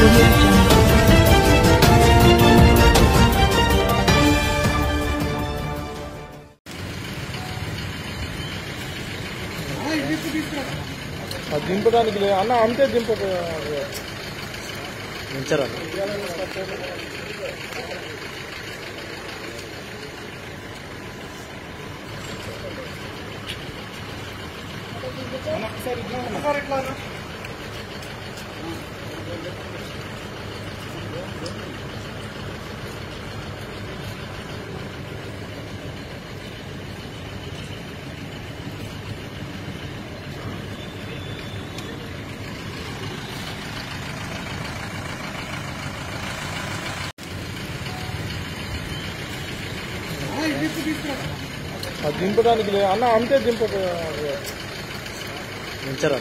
audio jungle. అది దింపడానికి లేదు అన్న అంతే దింప ఉంచరా అది దింపడానికి లేదు అన్న అంతే దింప ఉంచరా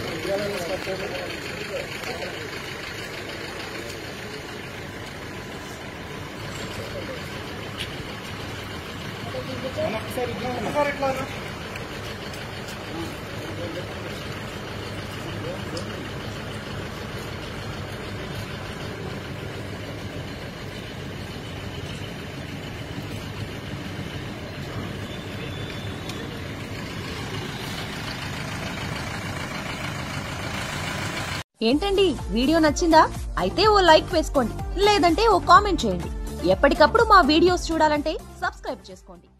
ఏంటండి వీడియో నచ్చిందా అయితే ఓ లైక్ వేసుకోండి లేదంటే ఓ కామెంట్ చేయండి ఎప్పటికప్పుడు మా వీడియోస్ చూడాలంటే సబ్స్క్రైబ్ చేసుకోండి